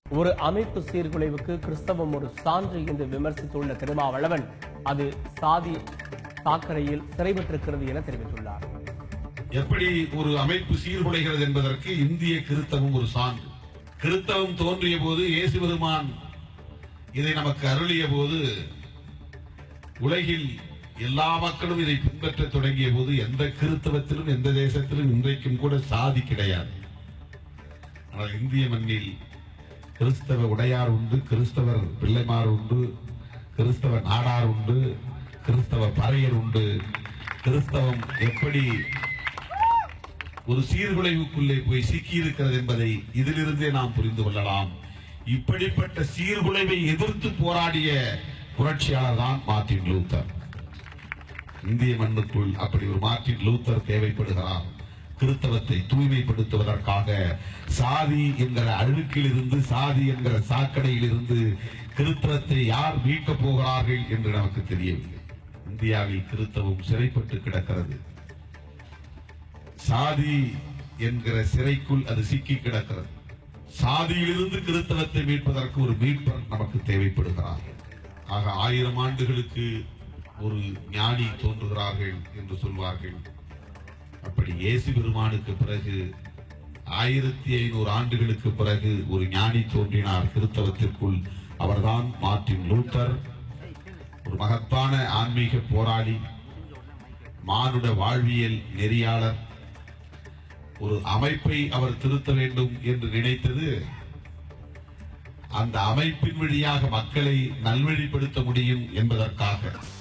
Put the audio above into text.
ஒரு அமைப்பு சீர்குலைவுக்கு கிறிஸ்தவம் ஒரு சான்று என்று விமர்சித்துள்ள திருமாவளவன் அது சாதி சாக்கடையில் சிறைபெற்றிருக்கிறது என தெரிவித்துள்ளார் எப்படி ஒரு அமைப்பு சீர்குலைகிறது என்பதற்கு இந்திய கிறித்தவம் ஒரு சான்று கிறித்தவம் தோன்றிய போது இயேசு பெருமான் இதை நமக்கு அருளிய போது உலகில் எல்லா மக்களும் இதை பின்பற்ற தொடங்கிய போது எந்த கிறித்தவத்திலும் எந்த தேசத்திலும் இன்றைக்கும் கூட சாதி கிடையாது ஆனால் இந்திய மண்ணில் கிறிஸ்தவ உடையார் உண்டு கிறிஸ்தவர் பிள்ளைமார் உண்டு கிறிஸ்தவ நாடார் உண்டு கிறிஸ்தவ பறையர் உண்டு கிறிஸ்தவம் எப்படி ஒரு சீர்குலைவுக்குள்ளே போய் சிக்கியிருக்கிறது என்பதை இதிலிருந்தே நாம் புரிந்து கொள்ளலாம் இப்படிப்பட்ட சீர்குலைவை எதிர்த்து போராடிய புரட்சியாளர் தான் மார்ட்டின் லூத்தர் இந்திய மண்ணுக்குள் அப்படி ஒரு மார்ட்டின் லூத்தர் தேவைப்படுகிறார் கிறிஸ்தவத்தை தூய்மைப்படுத்துவதற்காக சாதி என்கிற அழுக்கில் இருந்து சாதி என்கிற சாக்கடையில் இருந்து கிறிஸ்தவத்தை யார் மீட்கப் போகிறார்கள் என்று நமக்கு தெரியவில்லை இந்தியாவில் கிறிஸ்தவம் சிறைப்பட்டு கிடக்கிறது சாதி என்கிற சிறைக்குள் அது சிக்கி கிடக்கிறது சாதியிலிருந்து கிறிஸ்தவத்தை மீட்பதற்கு ஒரு மீட்பர் நமக்கு தேவைப்படுகிறார் ஆக ஆயிரம் ஆண்டுகளுக்கு ஒரு ஞானி தோன்றுகிறார்கள் என்று சொல்வார்கள் அப்படி இயேசு பெருமானுக்கு பிறகு ஆயிரத்தி ஐநூறு ஆண்டுகளுக்கு பிறகு ஒரு ஞானி தோன்றினார் கிறிஸ்தவத்திற்குள் அவர்தான் மார்ட்டின் லூத்தர் ஒரு மகத்தான ஆன்மீக போராளி மானுட வாழ்வியல் நெறியாளர் ஒரு அமைப்பை அவர் திருத்த வேண்டும் என்று நினைத்தது அந்த அமைப்பின் வழியாக மக்களை நல்வழிப்படுத்த முடியும் என்பதற்காக